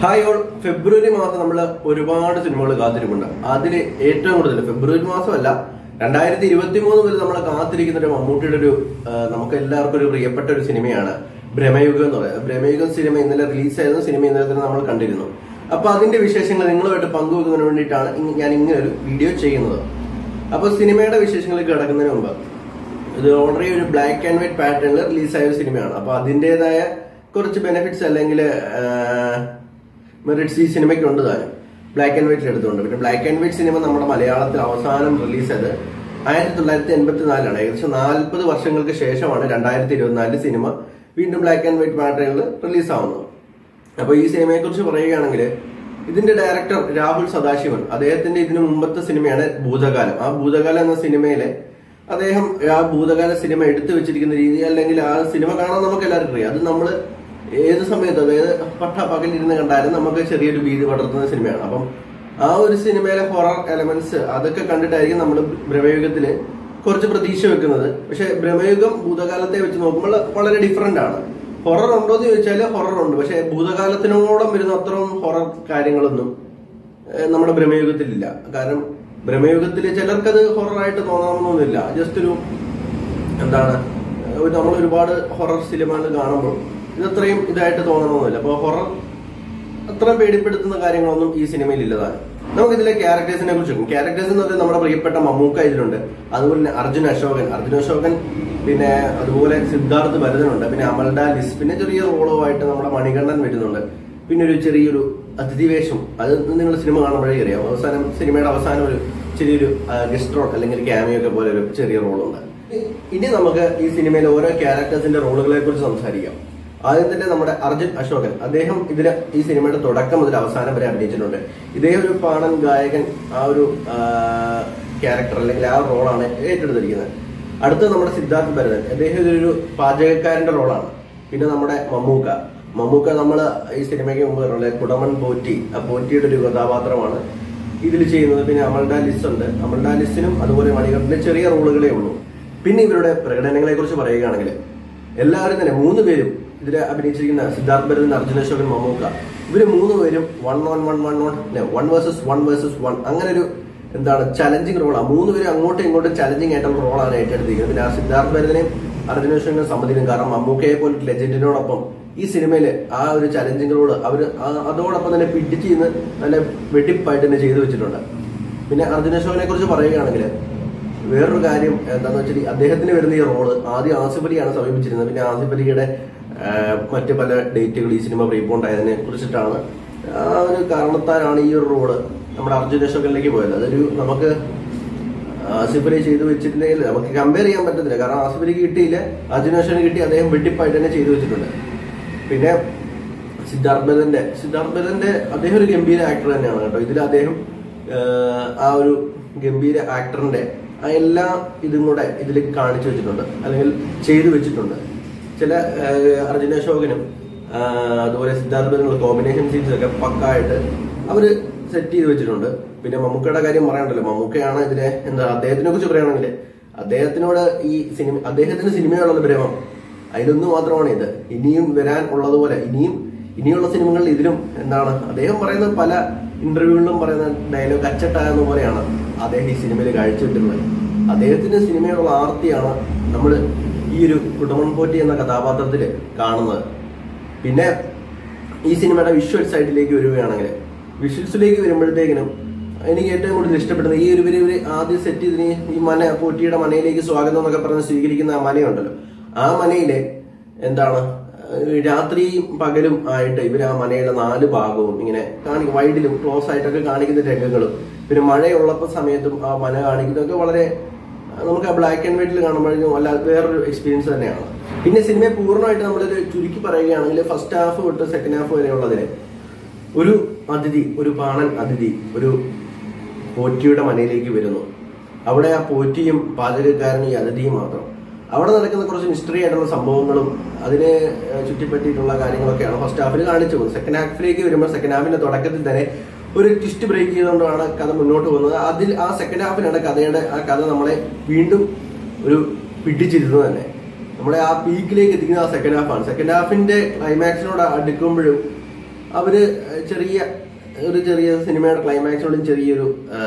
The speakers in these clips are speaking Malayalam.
ഹായ് ഓൾ ഫെബ്രുവരി മാസം നമ്മൾ ഒരുപാട് സിനിമകൾ കാത്തിരിപ്പുണ്ട് അതിൽ ഏറ്റവും കൂടുതൽ ഫെബ്രുവരി മാസമല്ല രണ്ടായിരത്തി ഇരുപത്തി മൂന്ന് മുതൽ നമ്മൾ കാത്തിരിക്കുന്ന ഒരു മമ്മൂട്ടിയുടെ ഒരു ആ, നമുക്ക് എല്ലാവർക്കും ഒരു പ്രിയപ്പെട്ട ഒരു സിനിമയാണ് ഭ്രമയുഗം എന്ന് പറയുന്നത് ഭ്രമയുഗം സിനിമ ഇന്നലെ റിലീസ് ആയിരുന്ന സിനിമ ഇന്നലെ തന്നെ നമ്മൾ കണ്ടിരുന്നു അപ്പൊ അതിന്റെ വിശേഷങ്ങൾ നിങ്ങളുമായിട്ട് പങ്കുവെക്കുന്നതിന് വേണ്ടിയിട്ടാണ് ഇങ്ങ- ഞാൻ ഇങ്ങനെ ഒരു വീഡിയോ ചെയ്യുന്നത് അപ്പൊ സിനിമയുടെ വിശേഷങ്ങളിലേക്ക് കിടക്കുന്നതിന് മുമ്പ് ഇത് ഓൾറെഡി ഒരു ബ്ലാക്ക് ആൻഡ് വൈറ്റ് പാറ്റേണിൽ റിലീസായ ഒരു സിനിമയാണ് അപ്പൊ അതിൻ്റെതായ കുറച്ച് ബെനിഫിറ്റ്സ് അല്ലെങ്കിൽ മെറിറ്റ്സ് ഈ സിനിമയ്ക്ക് ഉണ്ട് താനും ബ്ലാക്ക് ആൻഡ് വൈറ്റിൽ എടുത്തുകൊണ്ട് പിന്നെ ബ്ലാക്ക് ആൻഡ് വൈറ്റ് സിനിമ നമ്മുടെ മലയാളത്തിൽ അവസാനം റിലീസ് ചെയ്ത് ആയിരത്തി തൊള്ളായിരത്തി എൺപത്തി നാലിലാണ് ഏകദേശം നാൽപ്പത് വർഷങ്ങൾക്ക് ശേഷമാണ് രണ്ടായിരത്തി ഇരുപത്തിനാലിൽ സിനിമ വീണ്ടും ബ്ലാക്ക് ആൻഡ് വൈറ്റ് പാറ്റേണിൽ റിലീസ് ആവുന്നത് അപ്പൊ ഈ സിനിമയെ കുറിച്ച് പറയുകയാണെങ്കിൽ ഇതിന്റെ ഡയറക്ടർ രാഹുൽ സദാശിവൻ അദ്ദേഹത്തിന്റെ ഇതിനു മുമ്പത്തെ സിനിമയാണ് ഭൂതകാലം ആ ഭൂതകാലം എന്ന സിനിമയിലെ അദ്ദേഹം ആ ഭൂതകാല സിനിമ എടുത്തു വെച്ചിരിക്കുന്ന രീതി അല്ലെങ്കിൽ ആ സിനിമ കാണാൻ നമുക്ക് എല്ലാവർക്കും അറിയാം അത് നമ്മൾ ഏത് സമയത്ത് അതായത് പട്ട പകലിരുന്ന് കണ്ടാലും നമുക്ക് ചെറിയൊരു ഭീതി പടർത്തുന്ന സിനിമയാണ് അപ്പം ആ ഒരു സിനിമയിലെ ഹൊറർ എലമെന്റ്സ് അതൊക്കെ കണ്ടിട്ടായിരിക്കും നമ്മൾ ഭ്രമയുഗത്തില് കുറച്ച് പ്രതീക്ഷ വെക്കുന്നത് പക്ഷെ ഭ്രമയുഗം ഭൂതകാലത്തെ വെച്ച് നോക്കുമ്പോൾ വളരെ ഡിഫറെന്റ് ആണ് ഹൊറർ ഉണ്ടോ എന്ന് ചോദിച്ചാൽ ഹൊറർ ഉണ്ട് പക്ഷെ ഭൂതകാലത്തിനോളം വരുന്ന അത്രയും ഹൊറർ കാര്യങ്ങളൊന്നും ഏഹ്, നമ്മുടെ ഭ്രമയുഗത്തിലില്ല കാരണം ഭ്രമയുഗത്തിൽ ചിലർക്കത് ഹൊററായിട്ട് തോന്നണമെന്നൊന്നുമില്ല ജസ്റ്റ് ഒരു എന്താണ് ഏഹ്, നമ്മൾ ഒരുപാട് ഹൊറർ സിനിമകൾ കാണുമ്പോൾ ഇതത്രയും ഇതായിട്ട് തോന്നണമെന്നില്ല അപ്പോൾ ഹൊറർ അത്ര പേടിപ്പെടുത്തുന്ന കാര്യങ്ങളൊന്നും ഈ സിനിമയിൽ ഇല്ലതാണ് നമുക്ക് ഇതിലെ ക്യാരക്ടേഴ്സിനെ കുറിച്ച് ക്യാരക്ടേഴ്സ് എന്ന് പറയുന്നത് നമ്മുടെ പ്രിയപ്പെട്ട മമ്മൂക്ക ഇതിലുണ്ട് അതുപോലെ തന്നെ അർജുൻ അശോകൻ അർജുൻ അശോകൻ പിന്നെ അതുപോലെ സിദ്ധാർത്ഥ് ഭരതനുണ്ട് പിന്നെ അമൽഡ ലിസ് പിന്നെ ചെറിയ റോളുമായിട്ട് നമ്മുടെ മണികണ്ഠൻ വരുന്നുണ്ട് പിന്നെ ഒരു ചെറിയൊരു അതിഥിവേഷം അത് നിങ്ങൾ സിനിമ കാണുമ്പോഴേ അറിയാം അവസാനം സിനിമയുടെ അവസാനം ഒരു ചെറിയൊരു ഗസ്റ്റ് റോൾ അല്ലെങ്കിൽ ക്യാമിയോ ഒക്കെ പോലെ ഒരു ചെറിയ റോളുണ്ട് ഇനി നമുക്ക് ഈ സിനിമയിലെ ഓരോ ക്യാരക്ടേഴ്സിന്റെ റോളുകളെ കുറിച്ച് സംസാരിക്കാം ആദ്യം തന്നെ നമ്മുടെ അർജുൻ അശോകൻ അദ്ദേഹം ഇതില് ഈ സിനിമയുടെ തുടക്കം മുതൽ അവസാനം വരെ അഭിനയിച്ചിട്ടുണ്ട് ഇദ്ദേഹം ഒരു പാണൻ ഗായകൻ ആ ഒരു ക്യാരക്ടർ അല്ലെങ്കിൽ ആ റോളാണ് ഏറ്റെടുത്തിരിക്കുന്നത് അടുത്തത് നമ്മുടെ സിദ്ധാർത്ഥ് ഭരതൻ അദ്ദേഹം ഇതൊരു പാചകക്കാരന്റെ റോളാണ് പിന്നെ നമ്മുടെ മമ്മൂക്ക മമ്മൂക്ക നമ്മൾ ഈ സിനിമയ്ക്ക് മുമ്പ് പറഞ്ഞ കുടമൺ പോറ്റി ആ പോറ്റിയുടെ ഒരു കഥാപാത്രമാണ് ഇതിൽ ചെയ്യുന്നത് പിന്നെ അമൽഡ ലിസ് ഉണ്ട് അമൽഡ ലിസിനും അതുപോലെ മണികണ്ഠന്റെ ചെറിയ റോളുകളേ ഉള്ളൂ പിന്നെ ഇവരുടെ പ്രകടനങ്ങളെ കുറിച്ച് പറയുകയാണെങ്കിൽ എല്ലാവരും തന്നെ മൂന്ന് പേരും ഇതിൽ അഭിനയിച്ചിരിക്കുന്ന സിദ്ധാർത്ഥ് ഭരതൻ അർജുന അശോകൻ മമ്മൂക്ക ഇവര് മൂന്ന് പേരും one on one one on one versus one versus one അങ്ങനെ ഒരു എന്താണ് ചലഞ്ചിങ് റോളാണ് മൂന്ന് പേരും അങ്ങോട്ടും ഇങ്ങോട്ടും ചലഞ്ചിങ് ആയിട്ടുള്ള റോളാണ് ഏറ്റെടുത്തിരിക്കുന്നത് പിന്നെ ആ സിദ്ധാർത്ഥ് ഭരതനെയും അർജുന അശോകനും സമ്മതിക്കും കാരണം മമ്മൂക്കയെ പോലെ ലെജൻഡിനോടൊപ്പം ഈ സിനിമയിൽ ആ ഒരു ചലഞ്ചിങ് റോള് അവർ അതോടൊപ്പം തന്നെ പിടിച്ച് ഇന്ന് നല്ല വെട്ടിപ്പായിട്ട് തന്നെ ചെയ്തു വെച്ചിട്ടുണ്ട് പിന്നെ അർജുന അശോകനെ കുറിച്ച് പറയുകയാണെങ്കിൽ വേറൊരു കാര്യം എന്താന്ന് വെച്ചാൽ അദ്ദേഹത്തിന് വരുന്ന ഈ റോള് ആദ്യം ആസിഫ് അലിയാണ് സമീപിച്ചിരുന്നത് പിന്നെ ആസിഫ് അലിയുടെ ആ, മറ്റ് പല ഡേറ്റുകൾ ഈ സിനിമ റീപോണ്ട് ആയതിനെ കുറിച്ചിട്ടാണ് ആ ഒരു കാരണത്താലാണ് ഈ ഒരു റോള് നമ്മുടെ അർജുൻ അശോകനിലേക്ക് പോയത് അതൊരു നമുക്ക് ആസിഫ് അലി ചെയ്തു വെച്ചിട്ടുണ്ടെങ്കിൽ നമുക്ക് കമ്പയർ ചെയ്യാൻ പറ്റത്തില്ല കാരണം ആസിഫ് അലിക്ക് കിട്ടിയില്ല അർജുൻ അശോകന് കിട്ടി അദ്ദേഹം വെട്ടിപ്പായിട്ട് തന്നെ ചെയ്തു വെച്ചിട്ടുണ്ട് പിന്നെ സിദ്ധാർത്ഥ് ബലന്റെ സിദ്ധാർത്ഥ് ബലന്റെ അദ്ദേഹം ഒരു ഗംഭീര ആക്ടർ തന്നെയാണ് കേട്ടോ ഇതിൽ അദ്ദേഹം ആഹ്, ആ ഒരു ഗംഭീര ആക്ടറിന്റെ ആ എല്ലാ ഇതും കൂടെ ഇതിൽ കാണിച്ചു വെച്ചിട്ടുണ്ട് അല്ലെങ്കിൽ ചെയ്തു വെച്ചിട്ടുണ്ട് ചില ആഹ്, അർജുന അശോകനും ആഹ്, അതുപോലെ സിദ്ധാർത്ഥ ബലനുള്ള കോമ്പിനേഷൻ സീൻസ് ഒക്കെ പക്കായിട്ട് അവര് സെറ്റ് ചെയ്ത് വെച്ചിട്ടുണ്ട് പിന്നെ മമ്മൂക്കയുടെ കാര്യം പറയണ്ടല്ലോ മമ്മൂക്കയാണ് ഇതിലെ എന്താ അദ്ദേഹത്തിനെ കുറിച്ച് പറയുകയാണെങ്കിൽ അദ്ദേഹത്തിനോട് ഈ സിനിമ അദ്ദേഹത്തിന് സിനിമയോടുള്ള ഭ്രമം അതിലൊന്നു മാത്രമാണ് ഇത് ഇനിയും വരാൻ ഉള്ളതുപോലെ ഇനിയും ഇനിയുള്ള സിനിമകളിൽ ഇതിലും എന്താണ് അദ്ദേഹം പറയുന്ന പല ഇന്റർവ്യൂകളിലും പറയുന്ന ഡയലോഗ് അച്ചട്ടാകുന്ന പോലെയാണ് അദ്ദേഹം ഈ സിനിമയിൽ കാഴ്ചവെക്കുന്നത് അദ്ദേഹത്തിന്റെ സിനിമയോടുള്ള ആർത്തിയാണ് നമ്മൾ ഈ ഒരു കുട്ടമൺ പോറ്റി എന്ന കഥാപാത്രത്തിൽ കാണുന്നത് പിന്നെ ഈ സിനിമയുടെ വിഷ്വൽ സൈഡിലേക്ക് വരികയാണെങ്കിൽ വിഷ്വൽസിലേക്ക് വരുമ്പോഴത്തേക്കിനും എനിക്ക് ഏറ്റവും കൂടുതൽ ഇഷ്ടപ്പെടുന്നത് ഈ ഒരു ഇവര് ഇവര് ആദ്യം സെറ്റ് ചെയ്തിന് ഈ മന പോറ്റിയുടെ മനയിലേക്ക് സ്വാഗതം എന്നൊക്കെ പറഞ്ഞ് സ്വീകരിക്കുന്ന ആ മനയുണ്ടല്ലോ ആ മനയിലെ എന്താണ് ഏഹ് രാത്രിയും പകലും ആയിട്ട് ഇവർ ആ മനയുടെ നാല് ഭാഗവും ഇങ്ങനെ കാണിക്കും വൈഡിലും ക്ലോസ് ആയിട്ടൊക്കെ കാണിക്കുന്ന രംഗങ്ങളും പിന്നെ മഴയുള്ളപ്പോൾ സമയത്തും ആ മന കാണിക്കുന്നതൊക്കെ വളരെ നമുക്ക് ആ ബ്ലാക്ക് ആൻഡ് വൈറ്റിൽ കാണുമ്പോഴേക്കും അല്ല വേറൊരു എക്സ്പീരിയൻസ് തന്നെയാണ് പിന്നെ സിനിമയെ പൂർണ്ണമായിട്ട് നമ്മളിത് ചുരുക്കി പറയുകയാണെങ്കിൽ ഫസ്റ്റ് ഹാഫ് തൊട്ട് സെക്കൻഡ് ഹാഫ് വരെയുള്ളതില് ഒരു അതിഥി ഒരു പാണൻ അതിഥി ഒരു പോറ്റിയുടെ മനയിലേക്ക് വരുന്നു അവിടെ ആ പോറ്റിയും പാചകക്കാരനും ഈ അതിഥിയും മാത്രം അവിടെ നടക്കുന്ന കുറച്ച് മിസ്റ്ററി ആയിട്ടുള്ള സംഭവങ്ങളും അതിനെ ഏഹ്, ചുറ്റിപ്പറ്റിയിട്ടുള്ള കാര്യങ്ങളൊക്കെയാണ് ഫസ്റ്റ് ഹാഫിൽ കാണിച്ചു പോകുന്നത് സെക്കൻഡ് ഹാഫിലേക്ക് വരുമ്പോൾ സെക്കൻഡ് ഹാഫിന്റെ തുടക്കത്തിൽ തന്നെ ഒരു ട്വിസ്റ്റ് ബ്രേക്ക് ചെയ്തുകൊണ്ടാണ് കഥ മുന്നോട്ട് പോകുന്നത് അതിൽ ആ സെക്കൻഡ് ഹാഫിലാണ് കഥയുടെ ആ കഥ നമ്മളെ വീണ്ടും ഒരു പിടിച്ചിരുന്നത് തന്നെ നമ്മളെ ആ പീക്കിലേക്ക് എത്തിക്കുന്ന ആ സെക്കൻഡ് ഹാഫാണ് സെക്കൻഡ് ഹാഫിന്റെ ക്ലൈമാക്സിനോട് അടുക്കുമ്പോഴും അവര് ചെറിയ ഒരു ചെറിയ സിനിമയുടെ ക്ലൈമാക്സിനോടും ചെറിയൊരു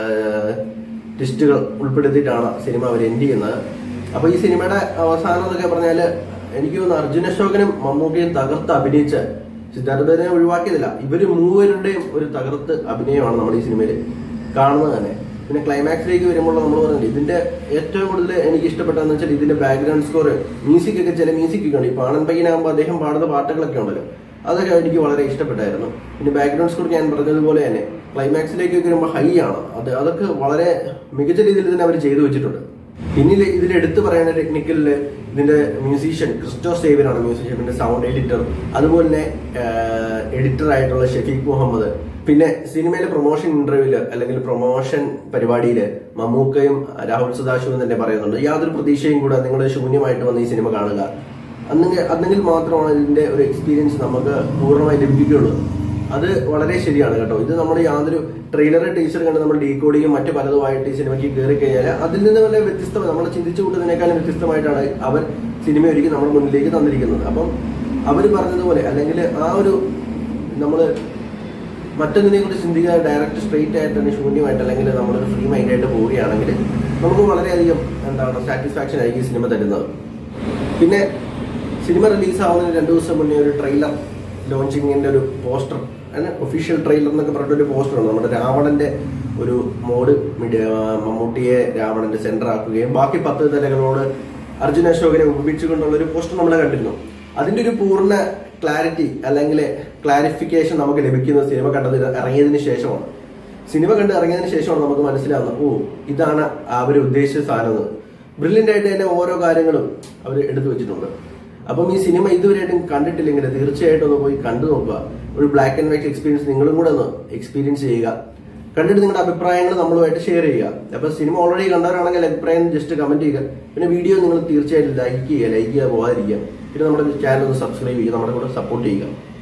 ടിസ്റ്റുകൾ ഉൾപ്പെടുത്തിയിട്ടാണ് സിനിമ അവർ എൻഡ് ചെയ്യുന്നത് അപ്പൊ ഈ സിനിമയുടെ അവസാനം എന്നൊക്കെ പറഞ്ഞാല് എനിക്ക് തോന്നുന്നു അർജുന അശോകനും മമ്മൂട്ടിയും തകർത്ത് അഭിനയിച്ച സിദ്ധാർത്ഥനെ ഒഴിവാക്കിയതില്ല ഇവര് മൂവരുടെയും ഒരു തകർത്ത് അഭിനയമാണ് നമ്മൾ ഈ സിനിമയിൽ കാണുന്നത് തന്നെ പിന്നെ ക്ലൈമാക്സിലേക്ക് വരുമ്പോൾ നമ്മൾ പറഞ്ഞില്ല ഇതിന്റെ ഏറ്റവും കൂടുതൽ എനിക്ക് ഇഷ്ടപ്പെട്ടതെന്ന് വെച്ചാൽ ഇതിന്റെ ബാക്ക്ഗ്രൗണ്ട് സ്കോർ മ്യൂസിക് ഒക്കെ ചില മ്യൂസിക് ഒക്കെ ഉണ്ട് ഈ പാണൻ പയ്യനാകുമ്പോൾ അദ്ദേഹം പാടുന്ന പാട്ടുകളൊക്കെ ഉണ്ടല്ലോ അതൊക്കെ എനിക്ക് വളരെ ഇഷ്ടപ്പെട്ടായിരുന്നു പിന്നെ ബാക്ക്ഗ്രൗണ്ട് സ്കോർ ഞാൻ പറഞ്ഞതുപോലെ തന്നെ ക്ലൈമാക്സിലേക്ക് വരുമ്പോൾ ഹൈ ആണ് അത് അതൊക്കെ വളരെ മികച്ച രീതിയിൽ തന്നെ അവർ ചെയ്തു വെച്ചിട്ടുണ്ട് പിന്നിൽ ഇതിൽ എടുത്തു പറയുന്ന ടെക്നിക്കലില് ഇതിന്റെ മ്യൂസീഷ്യൻ ക്രിസ്റ്റോ സേവിയറാണ് മ്യൂസീഷ്യൻ പിന്നെ സൗണ്ട് എഡിറ്റർ അതുപോലെ തന്നെ എഡിറ്റർ ആയിട്ടുള്ള ഷെഫീഖ് മുഹമ്മദ് പിന്നെ സിനിമയിലെ പ്രൊമോഷൻ ഇന്റർവ്യൂല് അല്ലെങ്കിൽ പ്രൊമോഷൻ പരിപാടിയിൽ മമ്മൂക്കയും രാഹുൽ സദാശിവൻ തന്നെ പറയുന്നുണ്ട് യാതൊരു പ്രതീക്ഷയും കൂടെ നിങ്ങൾ ശൂന്യമായിട്ട് വന്ന് ഈ സിനിമ കാണുക അന്നെങ്കിൽ അന്നെങ്കിൽ മാത്രമാണ് ഇതിന്റെ ഒരു എക്സ്പീരിയൻസ് നമുക്ക് പൂർണ്ണമായി ലഭിക്കുകയുള്ളൂ അത് വളരെ ശരിയാണ് കേട്ടോ ഇത് നമ്മൾ യാതൊരു ട്രെയിലർ ടീച്ചർ കണ്ട് നമ്മൾ ഡീകോഡിങ്ങും മറ്റു പലതുമായിട്ട് ഈ സിനിമയ്ക്ക് കയറി കഴിഞ്ഞാൽ അതിൽ നിന്ന് വളരെ വ്യത്യസ്തമായി നമ്മൾ ചിന്തിച്ചു കൂട്ടുന്നതിനേക്കാളും വ്യത്യസ്തമായിട്ടാണ് അവർ സിനിമ ഒരുക്കി നമ്മുടെ മുന്നിലേക്ക് തന്നിരിക്കുന്നത് അപ്പം അവർ പറഞ്ഞതുപോലെ അല്ലെങ്കിൽ ആ ഒരു നമ്മൾ മറ്റൊന്നിനെ കുറിച്ച് ചിന്തിക്കാതെ ഡയറക്റ്റ് സ്ട്രെയിറ്റ് ആയിട്ട് തന്നെ ശൂന്യമായിട്ട് അല്ലെങ്കിൽ നമ്മളൊരു ഫ്രീ മൈൻഡ് ആയിട്ട് പോവുകയാണെങ്കിൽ നമുക്ക് വളരെയധികം എന്താണ് സാറ്റിസ്ഫാക്ഷൻ ആയിരിക്കും ഈ സിനിമ തരുന്നത് പിന്നെ സിനിമ റിലീസ് ആവുന്നതിന് രണ്ടു ദിവസം മുന്നേ ഒരു ട്രെയിലർ ലോഞ്ചിങ്ങിന്റെ ഒരു പോസ്റ്റർ അങ്ങനെ ഒഫീഷ്യൽ ട്രെയിലർ എന്നൊക്കെ പറഞ്ഞിട്ട് ഒരു പോസ്റ്റർ ഉണ്ട് നമ്മുടെ രാവണന്റെ ഒരു മോഡ് മീഡിയ മമ്മൂട്ടിയെ രാവണന്റെ സെന്റർ ആക്കുകയും ബാക്കി പത്ത് തലകളോട് അർജുന അശോകനെ ഉപയോഗിച്ചുകൊണ്ടുള്ള ഒരു പോസ്റ്റർ നമ്മൾ കണ്ടിരുന്നു അതിന്റെ ഒരു പൂർണ്ണ ക്ലാരിറ്റി അല്ലെങ്കിൽ ക്ലാരിഫിക്കേഷൻ നമുക്ക് ലഭിക്കുന്നത് സിനിമ കണ്ടത് ഇറങ്ങിയതിന് ശേഷമാണ് സിനിമ കണ്ട് ഇറങ്ങിയതിന് ശേഷമാണ് നമുക്ക് മനസ്സിലാവുന്നത് ഓ ഇതാണ് അവർ ഉദ്ദേശിച്ച സാധനം ബ്രില്യൻ്റ് ആയിട്ട് തന്നെ ഓരോ കാര്യങ്ങളും അവർ എടുത്തു വെച്ചിട്ടുണ്ട് അപ്പം ഈ സിനിമ ഇതുവരെയായിട്ടും കണ്ടിട്ടില്ലെങ്കിൽ തീർച്ചയായിട്ടും ഒന്ന് പോയി കണ്ടു നോക്കുക ഒരു ബ്ലാക്ക് ആൻഡ് വൈറ്റ് എക്സ്പീരിയൻസ് നിങ്ങളും കൂടെ ഒന്ന് എക്സ്പീരിയൻസ് ചെയ്യുക കണ്ടിട്ട് നിങ്ങളുടെ അഭിപ്രായങ്ങൾ നമ്മളുമായിട്ട് ഷെയർ ചെയ്യുക അപ്പൊ സിനിമ ഓൾറെഡി കണ്ടവരാണെങ്കിൽ അഭിപ്രായം ജസ്റ്റ് കമന്റ് ചെയ്യുക പിന്നെ വീഡിയോ നിങ്ങൾ തീർച്ചയായിട്ടും ലൈക്ക് ചെയ്യുക ലൈക്ക് ചെയ്യാതെ പോകാതിരിക്കുക പിന്നെ നമ്മുടെ ചാനൽ ഒന്ന് സബ്സ്ക്രൈബ് ചെയ്യുക നമ്മുടെ കൂടെ സപ്പോർട്ട് ചെയ്യുക